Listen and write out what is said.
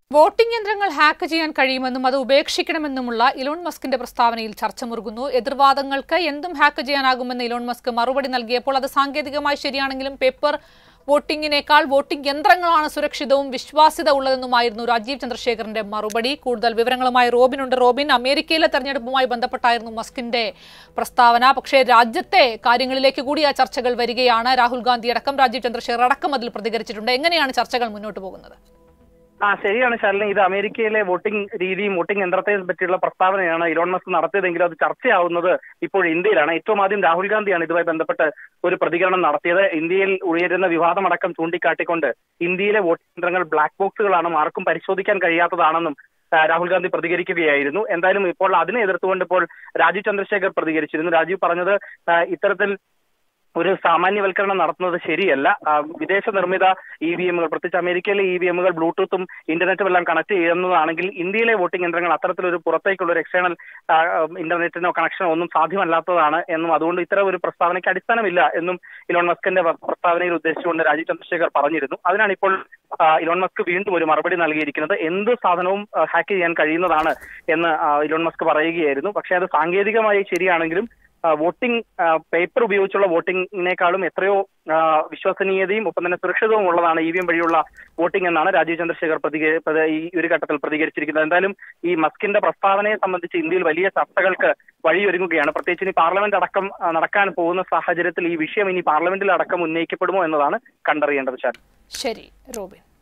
voting യന്ത്രങ്ങൾ hack ചെയ്യാൻ കഴിയുമെന്നും അത് ഉപേക്ഷിക്കണമെന്നുമുള്ള ഇലോൺ മസ്കിന്റെ പ്രസ്താവനയിൽ ചർച്ച മുറുകുന്നു എതിർവാദങ്ങൾക്ക് എന്തും ഹാക്ക് ചെയ്യാനാകുമെന്ന് ഇലോൺ മസ്ക് മറുപടി നൽകിയപ്പോൾ അത് സാങ്കേതികമായി ശരിയാണെങ്കിലും പേപ്പർ വോട്ടിംഗിനേക്കാൾ വോട്ടിംഗ് യന്ത്രങ്ങളാണ് സുരക്ഷിതവും വിശ്വാസ്യത ഉള്ളതെന്നുമായിരുന്നു രാജീവ് ചന്ദ്രശേഖറിന്റെ മറുപടി കൂടുതൽ വിവരങ്ങളുമായി റോബിനുണ്ട് റോബിൻ അമേരിക്കയിലെ തെരഞ്ഞെടുപ്പുമായി ബന്ധപ്പെട്ടായിരുന്നു മസ്കിന്റെ പ്രസ്താവന പക്ഷേ രാജ്യത്തെ കാര്യങ്ങളിലേക്ക് കൂടി ആ ചർച്ചകൾ വരികയാണ് രാഹുൽ ഗാന്ധി അടക്കം രാജീവ് ചന്ദ്രശേഖർ അടക്കം അതിൽ പ്രതികരിച്ചിട്ടുണ്ട് എങ്ങനെയാണ് ചർച്ചകൾ മുന്നോട്ട് പോകുന്നത് ആ ശരിയാണ് ശാലിനി ഇത് അമേരിക്കയിലെ വോട്ടിംഗ് രീതിയും വോട്ടിംഗ് യന്ത്രത്തെ പറ്റിയുള്ള പ്രസ്താവനയാണ് ഇലോൺ മസ്ക് നടത്തിയതെങ്കിലും അത് ചർച്ചയാവുന്നത് ഇപ്പോൾ ഇന്ത്യയിലാണ് ഏറ്റവും ആദ്യം രാഹുൽ ഗാന്ധിയാണ് ഇതുമായി ബന്ധപ്പെട്ട് ഒരു പ്രതികരണം നടത്തിയത് ഇന്ത്യയിൽ ഉയരുന്ന വിവാദമടക്കം ചൂണ്ടിക്കാട്ടിക്കൊണ്ട് ഇന്ത്യയിലെ വോട്ടിംഗ് യന്ത്രങ്ങൾ ബ്ലാക്ക് ബോക്സുകളാണെന്നും ആർക്കും പരിശോധിക്കാൻ കഴിയാത്തതാണെന്നും ആ, രാഹുൽ ഗാന്ധി പ്രതികരിക്കുകയായിരുന്നു എന്തായാലും ഇപ്പോൾ അതിനെ എതിർത്തുകൊണ്ട് ഇപ്പോൾ രാജീവ് ചന്ദ്രശേഖർ പ്രതികരിച്ചിരുന്നു രാജീവ് പറഞ്ഞത് ആ, ഇത്തരത്തിൽ ഒരു സാമാന്യവൽക്കരണം നടത്തുന്നത് ശരിയല്ല ആ, വിദേശ നിർമ്മിത ഇ വി എമ്മുകൾ പ്രത്യേകിച്ച് അമേരിക്കയിലെ ഇ വി എമ്മുകൾ ബ്ലൂടൂത്തും ഇന്റർനെറ്റും എല്ലാം കണക്ട് ചെയ്യുന്നതാണെങ്കിൽ ഇന്ത്യയിലെ വോട്ടിംഗ് യന്ത്രങ്ങൾ അത്തരത്തിലൊരു പുറത്തേക്കുള്ള ഒരു എക്സ്റ്റേണൽ ഇന്റർനെറ്റിനോ കണക്ഷനോ ഒന്നും സാധ്യമല്ലാത്തതാണ് എന്നും അതുകൊണ്ട് ഇത്തരം ഒരു പ്രസ്താവനയ്ക്ക് അടിസ്ഥാനമില്ല എന്നും ഇലോൺ മസ്കിന്റെ വ- പ്രസ്താവനയിൽ ഉദ്ദേശിച്ചുകൊണ്ട് രാജീവ് ചന്ദ്രശേഖർ പറഞ്ഞിരുന്നു അതിനാണ് ഇപ്പോൾ ആ, ഇലോൺ മസ്ക് വീണ്ടും ഒരു മറുപടി നൽകിയിരിക്കുന്നത് എന്ത് സാധനവും ഹാക്ക് ചെയ്യാൻ കഴിയുന്നതാണ് എന്ന് ആ, ഇലോൺ മസ്ക് പറയുകയായിരുന്നു പക്ഷേ അത് സാങ്കേതികമായി ശരിയാണെങ്കിലും ആ, വോട്ടിംഗ് ആ, പേപ്പർ ഉപയോഗിച്ചുള്ള വോട്ടിംഗിനേക്കാളും എത്രയോ ആ, വിശ്വസനീയതയും ഒപ്പം തന്നെ സുരക്ഷിതവും ഉള്ളതാണ് ഇ വി എം വഴിയുള്ള വോട്ടിംഗ് എന്നാണ് രാജീവ് ചന്ദ്രശേഖർ പ്രതിക- പ്രതി- ഈ ഒരു ഘട്ടത്തിൽ പ്രതികരിച്ചിരിക്കുന്നത് എന്തായാലും ഈ മസ്കിന്റെ പ്രസ്താവനയെ സംബന്ധിച്ച് ഇന്ത്യയിൽ വലിയ ചർച്ചകൾക്ക് വഴിയൊരുങ്ങുകയാണ് പ്രത്യേകിച്ച് ഇനി പാർലമെന്റ് അടക്കം ആ, നടക്കാൻ പോകുന്ന സാഹചര്യത്തിൽ ഈ വിഷയം ഇനി പാർലമെന്റിൽ അടക്കം ഉന്നയിക്കപ്പെടുമോ എന്നതാണ് കണ്ടറിയേണ്ടത് ശാൻ ശരി റോബിൻ